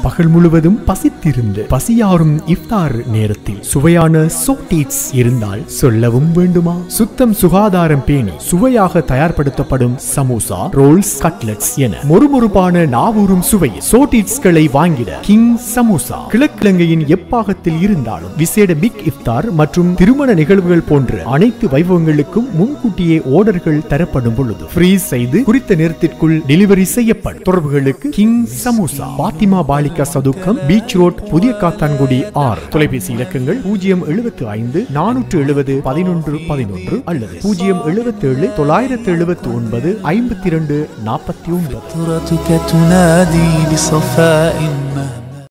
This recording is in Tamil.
பகல் முழுவதும் பசித்திருந்து பசியாறும் இஃப்தார் நேரத்தில் சுவையான சோட்டீட்ஸ் இருந்தால் சொல்லவும் வேண்டுமா சுத்தம் சுகாதாரம் பேணி சுவையாக தயார்படுத்தப்படும் சமோசா ரோல்ஸ் கட்லெட்ஸ் என மொறுமொறுப்பான நாவூரும் சுவை சோட்டீட்ஸ்களை வாங்கிட கிங் சமோசா கிழக்கிழங்கையின் எப்பாகத்தில் இருந்தாலும் விசேட பிக் இஃப்தார் மற்றும் திருமண நிகழ்வுகள் போன்ற அனைத்து வைபவங்களுக்கும் முன்கூட்டியே ஆர்டர்கள் தரப்படும் பொழுது ஃப்ரீஸ் செய்து குறித்த நேரத்திற்குள் டெலிவரி செய்யப்படும் தொடர்புகளுக்கு கிங் சமோசா பாத்திமா பாலிகா சதுக்கம் பீச் ரோட் புதிய காத்தான்குடி ஆறு தொலைபேசி இலக்கங்கள் பூஜ்ஜியம் எழுபத்து ஐந்து நானூற்று எழுபது பதினொன்று பதினொன்று அல்லது பூஜ்ஜியம் எழுபத்தி ஏழு தொள்ளாயிரத்து எழுபத்தி ஒன்பது ஐம்பத்தி இரண்டு நாற்பத்தி ஒன்பது فطرتك تنادي بصفاء ما